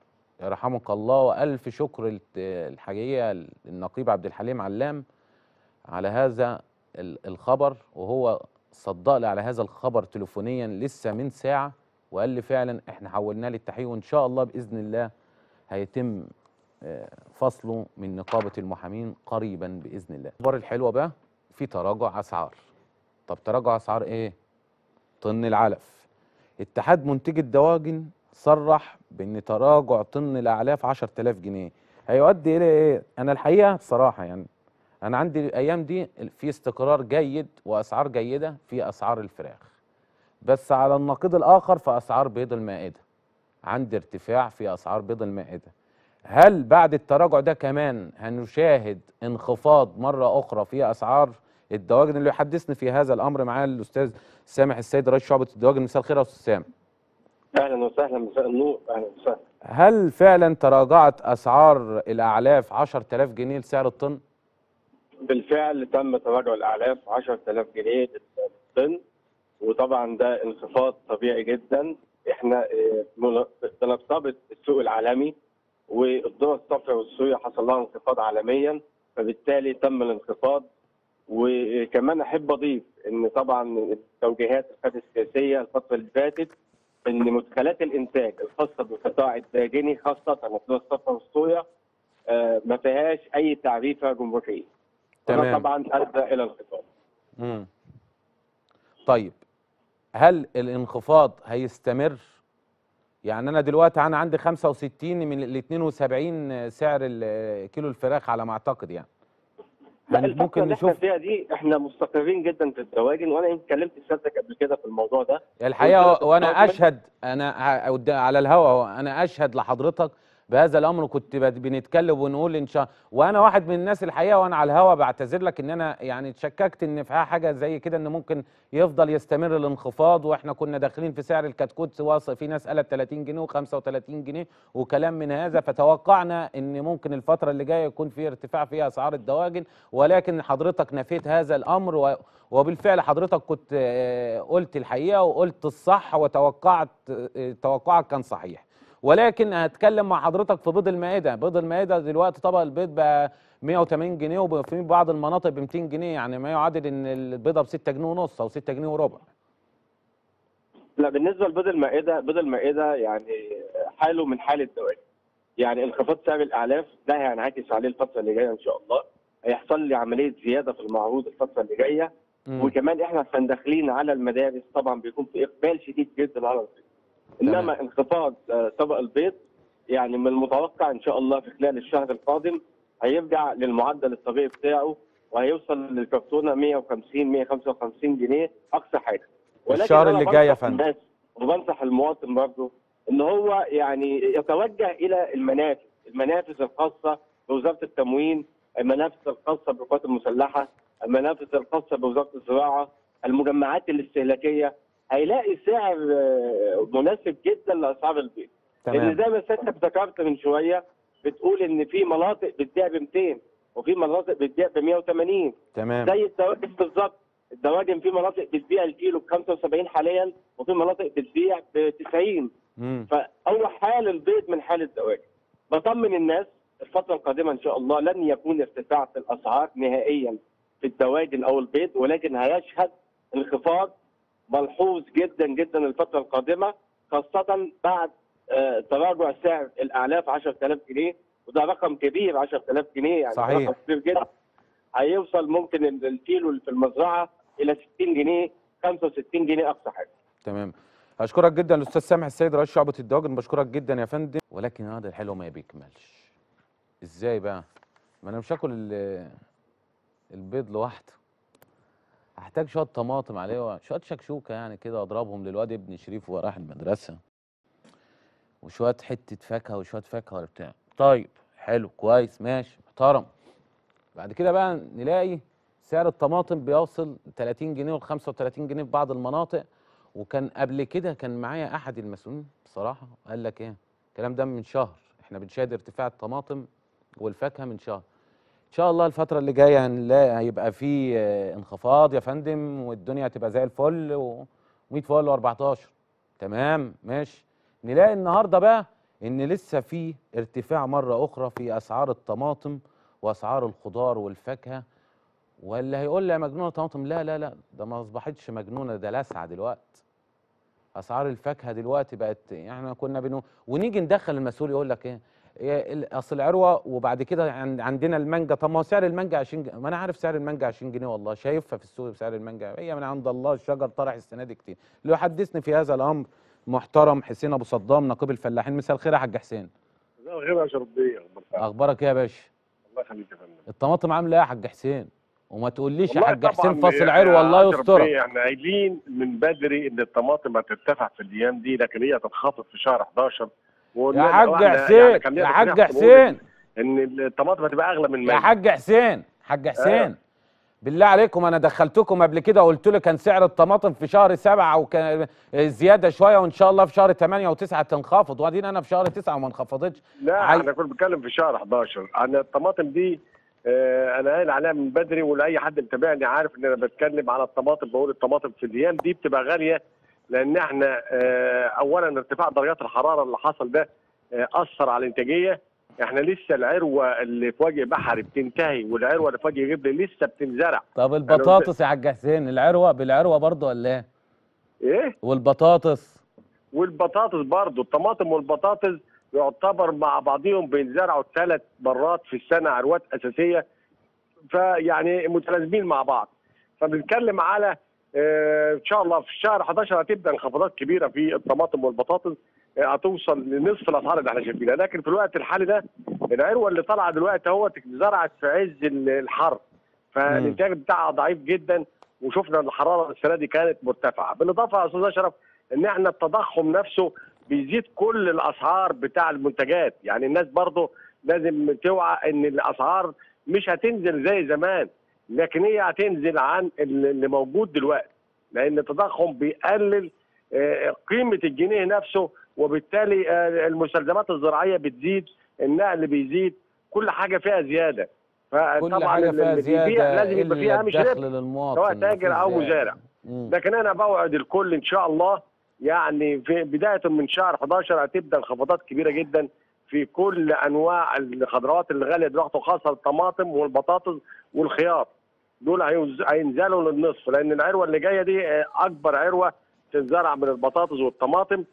يرحمك الله والف شكر الت- الحقيقه النقيب عبد الحليم علام على هذا ال- الخبر وهو صدق لي على هذا الخبر تليفونيا لسه من ساعه وقال لي فعلا احنا حولناه للتحقيق وان شاء الله باذن الله هيتم آه، فصله من نقابه المحامين قريبا باذن الله. الاخبار الحلوه بقى في تراجع اسعار. طب تراجع اسعار ايه؟ طن العلف. اتحاد منتجي الدواجن صرح بان تراجع طن الاعلاف 10000 جنيه. هيؤدي الى ايه؟ انا الحقيقه بصراحه يعني انا عندي الايام دي في استقرار جيد واسعار جيده في اسعار الفراخ. بس على النقيض الاخر في اسعار بيض المائده. عندي ارتفاع في اسعار بيض المائده. هل بعد التراجع ده كمان هنشاهد انخفاض مره اخرى في اسعار الدواجن اللي يحدثني في هذا الامر معاه الاستاذ سامح السيد رئيس شعبه الدواجن مساء الخير يا استاذ سامح اهلا وسهلا مساء النور اهلا وسهلا هل فعلا تراجعت اسعار الاعلاف 10000 جنيه لسعر الطن بالفعل تم تراجع الاعلاف 10000 جنيه للطن وطبعا ده انخفاض طبيعي جدا احنا آه، من- بنرتبط السوق العالمي والذره الصفراء والصويا حصل لها انخفاض عالميا فبالتالي تم الانخفاض وكمان احب اضيف ان طبعا التوجيهات القياده السياسيه الفتره اللي فاتت ان مدخلات الانتاج الخاصه بالقطاع الداجني خاصه الذره الصفراء والصويا آه، ما فيهاش اي تعريفه جمركيه. وده تمام. طبعا ادى الى انخفاض. مم. طيب هل الانخفاض هيستمر يعني انا دلوقتي انا عندي 65 من ال 72 سعر ال- كيلو الفراخ على ما اعتقد يعني لا هل الفترة ممكن اللي احنا نشوف فيها دي احنا مستقرين جدا في الدواجن وانا يمكن كلمت سيادتك قبل كده في الموضوع ده الحقيقه وانت وانا بتطمن. اشهد انا ه- قد- على الهوا أهو، انا اشهد لحضرتك بهذا الامر كنت بد- بنتكلم ونقول ان شاء وانا واحد من الناس الحقيقه وانا على الهوا بعتذر لك ان انا يعني اتشككت ان في حاجه زي كده ان ممكن يفضل يستمر الانخفاض واحنا كنا داخلين في سعر الكتكوت واصل في ناس قالت 30 جنيه و35 جنيه وكلام من هذا فتوقعنا ان ممكن الفتره اللي جايه يكون في ارتفاع في اسعار الدواجن ولكن حضرتك نفيت هذا الامر و وبالفعل حضرتك كنت آه، قلت الحقيقه وقلت الصح وتوقعت آه، توقعك كان صحيح ولكن هتكلم مع حضرتك في بيض المائده بيض المائده دلوقتي طبق البيض بقى 180 جنيه وفي بعض المناطق ب 200 جنيه يعني ما يعادل ان البيضه ب 6 جنيه ونص او 6 جنيه وربع لا بالنسبه لبيض المائده بيض المائده يعني حاله من حال الدواجن يعني انخفاض سعر الاعلاف ده هينعكس عليه الفتره اللي جايه ان شاء الله هيحصل لي عمليه زياده في المعروض الفتره اللي جايه مم. وكمان احنا عشان داخلين على المدارس طبعا بيكون في اقبال شديد جدا على البيض انما تمام. انخفاض آه، طبق البيض يعني من المتوقع ان شاء الله في خلال الشهر القادم هيرجع للمعدل الطبيعي بتاعه وهيوصل للكرتونه 150 155 جنيه اقصى حاجه الشهر أنا اللي جاي يا بنصح فندم. الناس وبنصح المواطن برضه ان هو يعني يتوجه الى المنافذ المنافذ الخاصه بوزاره التموين المنافذ الخاصه بالقوات المسلحه المنافذ الخاصه بوزاره الزراعه المجمعات الاستهلاكيه هيلاقي سعر آه، مناسب جدا لاسعار البيض لان تمام زي ما سيادتك ذكرت من شويه بتقول ان في مناطق بتبيع ب 200 وفي مناطق بتبيع ب 180 تمام زي الدواجن بالظبط الدواجن في مناطق بتبيع الكيلو ب 75 حاليا وفي مناطق بتبيع ب 90 مم. فهو حال البيض من حال الدواجن بطمن الناس الفتره القادمه ان شاء الله لن يكون ارتفاع في الاسعار نهائيا في الدواجن او البيض ولكن هيشهد انخفاض ملحوظ جدا جدا الفتره القادمه خاصه بعد آه، تراجع سعر الاعلاف 10000 جنيه وده رقم كبير 10000 جنيه يعني صحيح. رقم كبير جدا هيوصل ممكن ال- الكيلو اللي في المزرعه الى 60 جنيه 65 جنيه اقصى حاجه تمام اشكرك جدا الاستاذ سامح السيد رئيس شعبه الدواجن بشكرك جدا يا فندم ولكن هذا الحلو ما بيكملش ازاي بقى ما انا مش هاكل ال- البيض لوحده هحتاج شويه طماطم عليه شويه شكشوكه يعني كده اضربهم للواد ابن شريف وهو رايح المدرسه وشويه حته فاكهه وشويه فاكهه ولا بتاع طيب حلو كويس ماشي محترم بعد كده بقى نلاقي سعر الطماطم بيوصل 30 جنيه وال 35 جنيه في بعض المناطق وكان قبل كده كان معايا احد المسؤولين بصراحه قال لك ايه الكلام ده من شهر احنا بنشاهد ارتفاع الطماطم والفاكهه من شهر ان شاء الله الفتره اللي جايه هنلاقي هيبقى في آه، انخفاض يا فندم والدنيا هتبقى زي الفل و100 فل و14 تمام ماشي نلاقي النهارده بقى ان لسه في ارتفاع مره اخرى في اسعار الطماطم واسعار الخضار والفاكهه ولا هيقول لي يا مجنونه طماطم لا لا لا ده ما اصبحتش مجنونه ده لسعه دلوقتي اسعار الفاكهه دلوقتي بقت احنا كنا بنو ونيجي ندخل المسؤول يقول لك ايه إيه ال- اصل العروه وبعد كده عن- عندنا المانجا طب ما هو سعر المانجا 20 جنيه ما انا عارف سعر المانجا 20 جنيه والله شايفها في السوق بسعر المانجا هي من عند الله الشجر طرح السنه دي كتير اللي يحدثني في هذا الامر محترم حسين ابو صدام نقيب الفلاحين مساء الخير يا حاج حسين لا غير اشرف بيه اخبارك ايه يا باشا الله يخليك يا فندم الطماطم عامله ايه يا حاج حسين وما تقوليش يا والله حاج حسين طبعاً فصل يا عروه الله أشرف يسترك بيه، احنا قايلين من بدري ان الطماطم هترتفع في الايام دي لكن هي تنخفض في شهر 11 يا وقلنا حاج لو إحنا حسين يعني كان ليا يا تصريح حاج كنت بقول حسين ان الطماطم هتبقى اغلى من يا المانجا حاج حسين حاج حسين بالله عليكم انا دخلتكم قبل كده قلت له كان سعر الطماطم في شهر سبعة وكان زياده شويه وان شاء الله في شهر 8 و9 تنخفض وبعدين انا في شهر 9 وما انخفضتش لا عاي- احنا كنا بنتكلم في شهر 11 عن الطماطم دي آه انا قايل عليها من بدري ولاي حد متابعني عارف ان انا بتكلم على الطماطم بقول الطماطم في الايام دي بتبقى غاليه لان احنا آه اولا ارتفاع درجات الحراره اللي حصل ده آه اثر على الانتاجيه احنا لسه العروه اللي في وجه بحري بتنتهي والعروه اللي في وجه جبل لسه بتنزرع طب البطاطس يا حاج حسين العروه بالعروه برضه ولا ايه ايه والبطاطس والبطاطس برضو الطماطم والبطاطس يعتبر مع بعضهم بينزرعوا ثلاث مرات في السنه عروات اساسيه فيعني متلازمين مع بعض فبنتكلم على آه، ان شاء الله في شهر 11 هتبدا انخفاضات كبيره في الطماطم والبطاطس آه، هتوصل لنصف الاسعار اللي احنا شايفينها لكن في الوقت الحالي ده العروه اللي طالعه دلوقتي اهو اتزرعت في عز ال- الحر فالانتاج بتاعها ضعيف جدا وشفنا ان الحراره السنه دي كانت مرتفعه بالاضافه يا استاذ اشرف ان احنا التضخم نفسه بيزيد كل الاسعار بتاع المنتجات يعني الناس برضه لازم توعى ان الاسعار مش هتنزل زي زمان لكن هي هتنزل عن اللي موجود دلوقتي لان التضخم بيقلل آه، قيمه الجنيه نفسه وبالتالي آه، المستلزمات الزراعيه بتزيد النقل بيزيد كل حاجه فيها زياده كل فطبعا حاجه اللي فيها بيبيع زياده لازم يبقى الا فيها هامش ربح الدخل للمواطن سواء تاجر مفيش أو زيادة. مزارع. مم. لكن انا بوعد الكل ان شاء الله يعني في بدايه من شهر 11 هتبدا انخفاضات كبيره جدا في كل انواع الخضروات اللي غاليه دلوقتي وخاصه الطماطم والبطاطس والخيار دول هيوز- هينزلوا للنصف لان العروه اللي جايه دي آه، اكبر عروه تنزرع من البطاطس والطماطم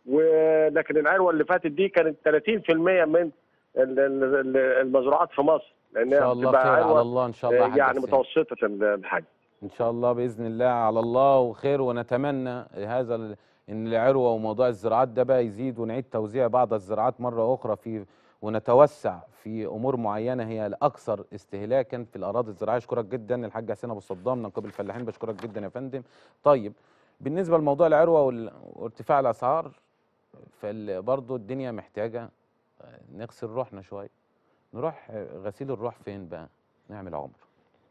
ولكن العروه اللي فاتت دي كانت 30% من ال- ال- ال- المزروعات في مصر ان لانها شاء الله بتبقى خير على عروه الله ان شاء الله يا آه، حاج يعني حسين. متوسطه الحجم ان شاء الله باذن الله على الله وخير ونتمنى هذا ال- ان العروه وموضوع الزراعات ده بقى يزيد ونعيد توزيع بعض الزراعات مره اخرى في ونتوسع في امور معينه هي الاكثر استهلاكا في الاراضي الزراعيه اشكرك جدا الحاج حسين ابو صدام نقيب الفلاحين بشكرك جدا يا فندم طيب بالنسبه لموضوع العروه وال- وارتفاع الاسعار فبرضه الدنيا محتاجه آه، نغسل روحنا شويه نروح آه، غسيل الروح فين بقى نعمل عمره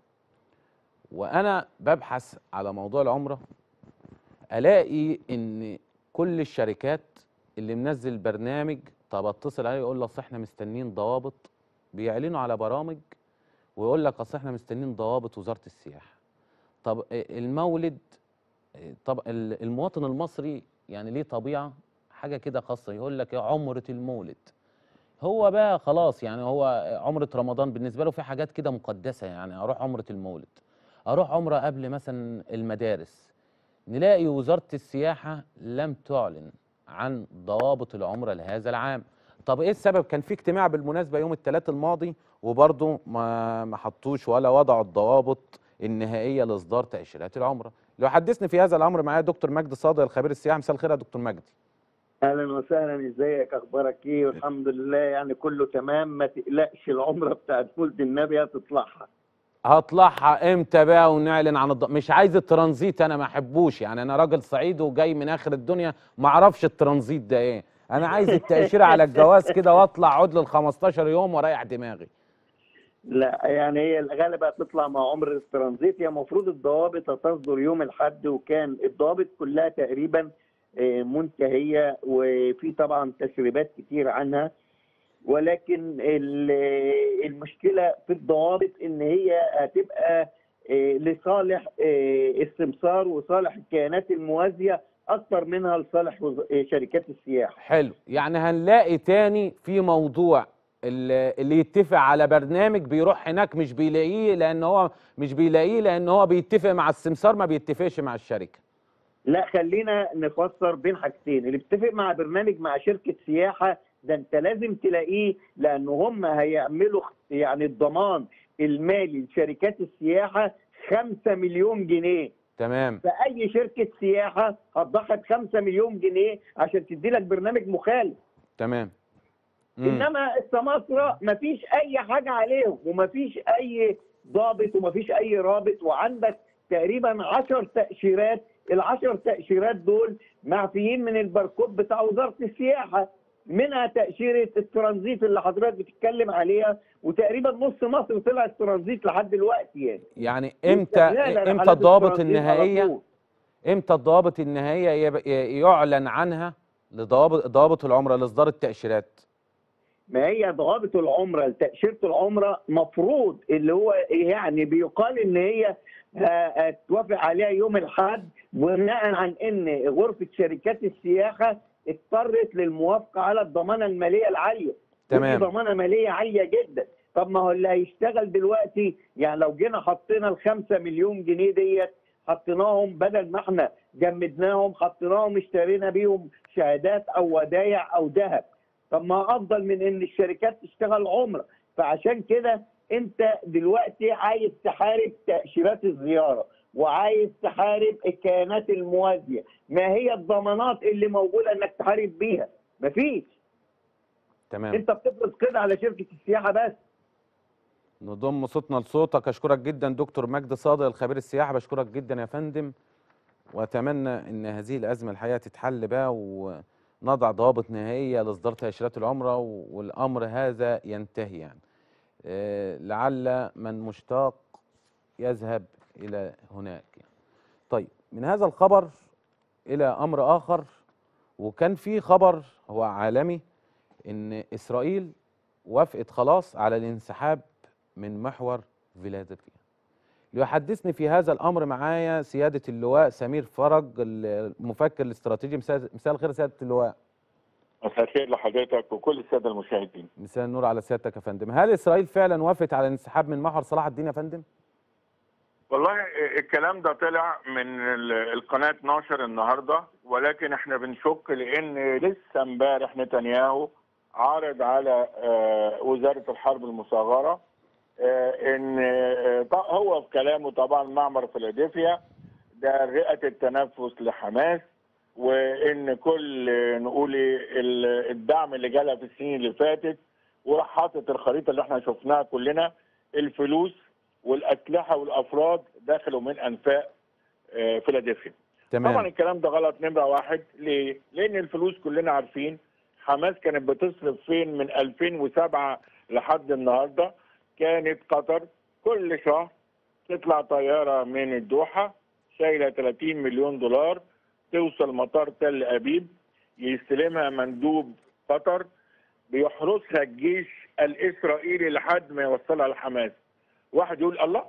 وانا ببحث على موضوع العمره الاقي ان كل الشركات اللي منزل برنامج طب اتصل عليه يقول لك اصل احنا مستنيين ضوابط بيعلنوا على برامج ويقول لك اصل احنا مستنيين ضوابط وزاره السياحه طب آه، المولد آه، طب ال- المواطن المصري يعني ليه طبيعه حاجه كده خاصه يقول لك يا عمره المولد هو بقى خلاص يعني هو عمره رمضان بالنسبه له في حاجات كده مقدسه يعني اروح عمره المولد اروح عمره قبل مثلا المدارس نلاقي وزاره السياحه لم تعلن عن ضوابط العمره لهذا العام طب ايه السبب كان في اجتماع بالمناسبه يوم الثلاث الماضي وبرضه ما ما حطوش ولا وضعوا الضوابط النهائيه لاصدار تاشيرات العمره لو حدثني في هذا الامر معايا دكتور مجدي صادق الخبير السياحي مساء الخير يا دكتور مجدي اهلا وسهلا ازيك اخبارك ايه والحمد لله يعني كله تمام ما تقلقش العمره بتاعت مولد النبي هتطلعها هطلعها امتى بقى ونعلن عن الض... مش عايز الترانزيت انا ما احبوش يعني انا راجل صعيدي وجاي من اخر الدنيا ما اعرفش الترانزيت ده ايه انا عايز التاشيره على الجواز كده واطلع اقعد لل 15 يوم واريح دماغي لا يعني هي الغالب هتطلع مع عمر الترانزيت هي المفروض الضوابط هتصدر يوم الاحد وكان الضوابط كلها تقريبا آه، منتهيه وفي طبعا تسريبات كتير عنها ولكن ال- المشكله في الضوابط ان هي هتبقى آه، لصالح آه، السمسار وصالح الكيانات الموازيه اكتر منها لصالح وز- آه، شركات السياحه حلو يعني هنلاقي تاني في موضوع اللي اللي يتفق على برنامج بيروح هناك مش بيلاقيه لان هو مش بيلاقيه لان هو بيتفق مع السمسار ما بيتفقش مع الشركه لا خلينا نفسر بين حاجتين اللي بيتفق مع برنامج مع شركه سياحه ده انت لازم تلاقيه لان هم هيعملوا يعني الضمان المالي لشركات السياحه 5 مليون جنيه تمام فاي شركه سياحه هتضحي ب 5 مليون جنيه عشان تدي لك برنامج مخالف تمام مم. انما السماسره مفيش اي حاجه عليهم ومفيش اي ضابط ومفيش اي رابط وعندك تقريبا 10 تاشيرات ال10 تاشيرات دول معفيين من الباركود بتاع وزاره السياحه منها تاشيره الترانزيت اللي حضرتك بتتكلم عليها وتقريبا نص مصر طلعت ترانزيت لحد دلوقتي يعني يعني امتى واستغلالا على امتى الضوابط الترانزيت على النهائيه طول. امتى الضوابط النهائيه يب- ي- يعلن عنها لضوابط ضوابط العمره لاصدار التاشيرات ما هي ضوابط العمره تاشيره العمره مفروض اللي هو يعني بيقال ان هي ه- هتوافق عليها يوم الاحد بناء عن ان غرفه شركات السياحه اضطرت للموافقه على الضمانه الماليه العاليه تمام. ودي ضمانه ماليه عاليه جدا طب ما هو اللي هيشتغل دلوقتي يعني لو جينا حطينا ال 5 مليون جنيه ديت حطيناهم بدل ما احنا جمدناهم حطيناهم اشترينا بيهم شهادات او ودايع او ذهب طب ما افضل من ان الشركات تشتغل عمره فعشان كده انت دلوقتي عايز تحارب تاشيرات الزياره وعايز تحارب الكيانات الموازيه ما هي الضمانات اللي موجوده انك تحارب بيها مفيش تمام انت بتفرض كده على شركه السياحه بس نضم صوتنا لصوتك اشكرك جدا دكتور مجدي صادق الخبير السياحي بشكرك جدا يا فندم واتمنى ان هذه الازمه الحقيقه تتحل بقى ونضع ضوابط نهائيه لاصدار تاشيرات العمره و- والامر هذا ينتهي يعني آه، لعل من مشتاق يذهب الى هناك يعني. طيب من هذا الخبر الى امر اخر وكان في خبر هو عالمي ان اسرائيل وافقت خلاص على الانسحاب من محور فيلادلفيا ليحدثني في هذا الامر معايا سياده اللواء سمير فرج المفكر الاستراتيجي مساء مساء الخير سياده اللواء مساء الخير لحضرتك وكل الساده المشاهدين. مساء النور على سيادتك يا فندم هل اسرائيل فعلا وافقت على الانسحاب من محور صلاح الدين يا فندم والله الكلام ده طلع من ال- القناه 12 النهارده ولكن احنا بنشك لان لسه امبارح نتنياهو عارض على آه، وزاره الحرب المصغره آه، ان آه، ط- هو في كلامه طبعا معمر فيلادلفيا ده رئه التنفس لحماس وان كل آه، نقول إيه، ال- الدعم اللي جالها في السنين اللي فاتت وراح حاطط الخريطه اللي احنا شفناها كلنا الفلوس والاسلحه والافراد دخلوا من انفاق آه، فيلادلفيا طبعا تمام الكلام ده غلط نمره واحد ليه؟ لان الفلوس كلنا عارفين حماس كانت بتصرف فين من 2007 لحد النهارده كانت قطر كل شهر تطلع طياره من الدوحه شايله 30 مليون دولار توصل مطار تل ابيب يستلمها مندوب قطر بيحرسها الجيش الاسرائيلي لحد ما يوصلها لحماس واحد يقول الله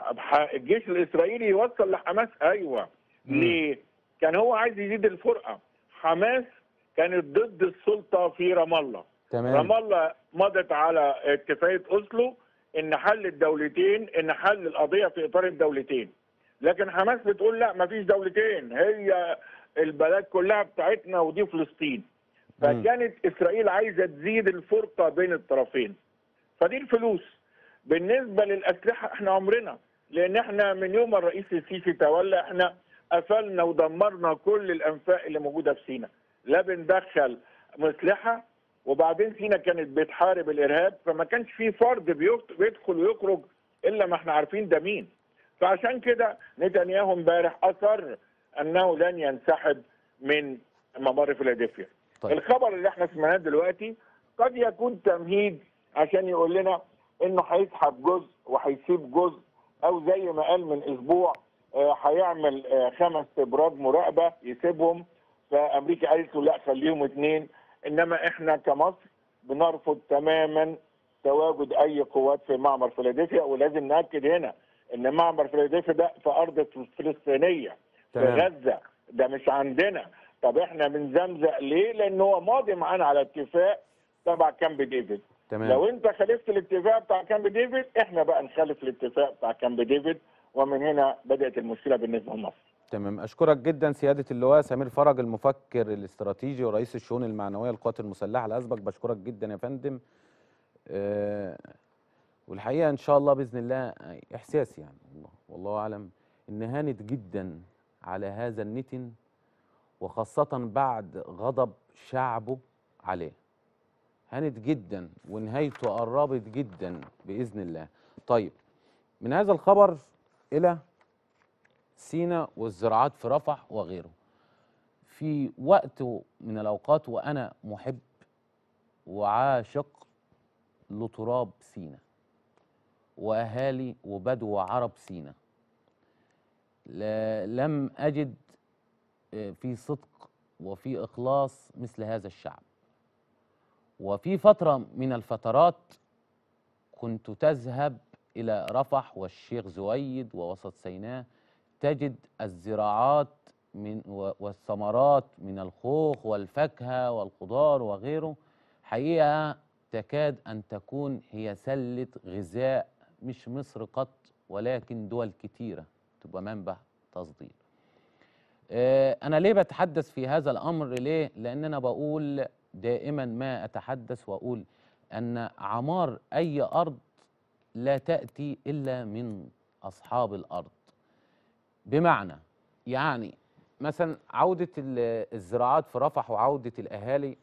ح- الجيش الاسرائيلي يوصل لحماس ايوه مم. ليه؟ كان هو عايز يزيد الفرقه حماس كانت ضد السلطه في رام الله تمام رام الله مضت على اتفاقيه اوسلو ان حل الدولتين ان حل القضيه في اطار الدولتين لكن حماس بتقول لا مفيش دولتين هي البلد كلها بتاعتنا ودي فلسطين مم. فكانت اسرائيل عايزه تزيد الفرقه بين الطرفين فدي الفلوس بالنسبه للاسلحه احنا عمرنا لان احنا من يوم الرئيس السيسي تولى احنا قفلنا ودمرنا كل الانفاق اللي موجوده في سينا لا بندخل مسلحه وبعدين سينا كانت بتحارب الارهاب فما كانش في فرد بيخت- بيدخل ويخرج الا ما احنا عارفين ده مين فعشان كده نتنياهو امبارح اصر انه لن ينسحب من ممر فيلادلفيا طيب الخبر اللي احنا سمعناه دلوقتي قد يكون تمهيد عشان يقول لنا انه هيسحب جزء وهيسيب جزء او زي ما قال من اسبوع آه، هيعمل آه، خمس ابراج مراقبه يسيبهم فامريكا قالت له لا خليهم اثنين انما احنا كمصر بنرفض تماما تواجد اي قوات في معبر فيلادلفيا ولازم ناكد هنا ان معبر فيلادلفيا ده في ارض فلسطينيه في تمام. غزه ده مش عندنا طب احنا بنزمزق ليه؟ لان هو ماضي معانا على اتفاق تبع كامب ديفيد تمام لو انت خالفت الاتفاق بتاع كامب ديفيد احنا بقى نخالف الاتفاق بتاع كامب ديفيد ومن هنا بدات المشكله بالنسبه لمصر تمام اشكرك جدا سياده اللواء سمير فرج المفكر الاستراتيجي ورئيس الشؤون المعنويه للقوات المسلحه الاسبق بشكرك جدا يا فندم أه والحقيقه ان شاء الله باذن الله احساس يعني والله والله اعلم ان هانت جدا على هذا النتن وخاصه بعد غضب شعبه عليه هانت جدا ونهايته قربت جدا باذن الله طيب من هذا الخبر الى سينا والزراعات في رفح وغيره في وقت من الأوقات وأنا محب وعاشق لتراب سينا وأهالي وبدو عرب سينا لا- لم أجد آه، في صدق وفي إخلاص مثل هذا الشعب وفي فترة من الفترات كنت تذهب إلى رفح والشيخ زويد ووسط سيناء تجد الزراعات من و- والثمرات من الخوخ والفاكهة والخضار وغيره حقيقة تكاد أن تكون هي سلة غذاء مش مصر قط ولكن دول كتيرة تبقى منبع تصدير آه، أنا ليه بتحدث في هذا الأمر ليه؟ لأن أنا بقول دائما ما أتحدث وأقول أن عمار أي أرض لا تأتي إلا من أصحاب الأرض بمعنى يعني مثلا عودة ال- الزراعات في رفح وعودة الأهالي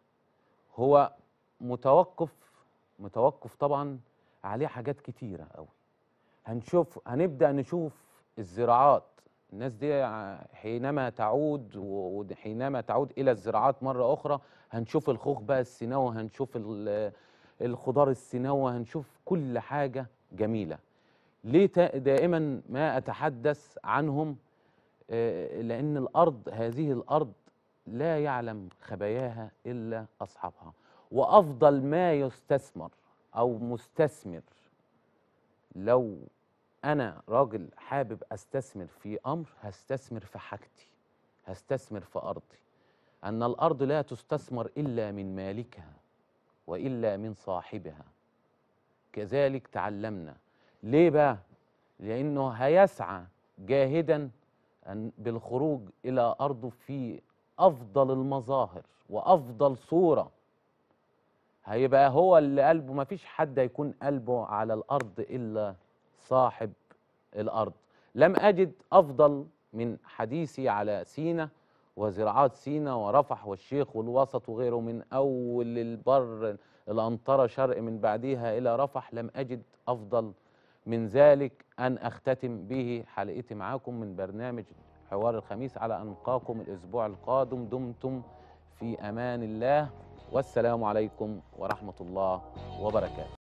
هو متوقف متوقف طبعا عليه حاجات كتيرة قوي هنشوف هنبدأ نشوف الزراعات الناس دي ع- حينما تعود و- وحينما تعود إلى الزراعات مرة أخرى هنشوف الخوخ بقى السيناوي هنشوف ال- الخضار السيناوي هنشوف كل حاجة جميلة ليه تا- دائما ما أتحدث عنهم آه، لأن الأرض هذه الأرض لا يعلم خباياها إلا أصحابها وأفضل ما يستثمر أو مستثمر لو أنا راجل حابب أستثمر في أمر هستثمر في حاجتي هستثمر في أرضي أن الأرض لا تستثمر إلا من مالكها وإلا من صاحبها كذلك تعلمنا ليه بقى؟ لأنه هيسعى جاهدا أن بالخروج إلى أرضه في أفضل المظاهر وأفضل صورة هيبقى هو اللي قلبه ما فيش حد هيكون قلبه على الأرض إلا صاحب الأرض لم أجد أفضل من حديثي على سينا وزراعات سينا ورفح والشيخ والوسط وغيره من أول البر الأنطرة شرق من بعدها إلى رفح لم أجد أفضل من ذلك أن أختتم به حلقتي معاكم من برنامج حوار الخميس على أن نلقاكم الأسبوع القادم دمتم في أمان الله والسلام عليكم ورحمة الله وبركاته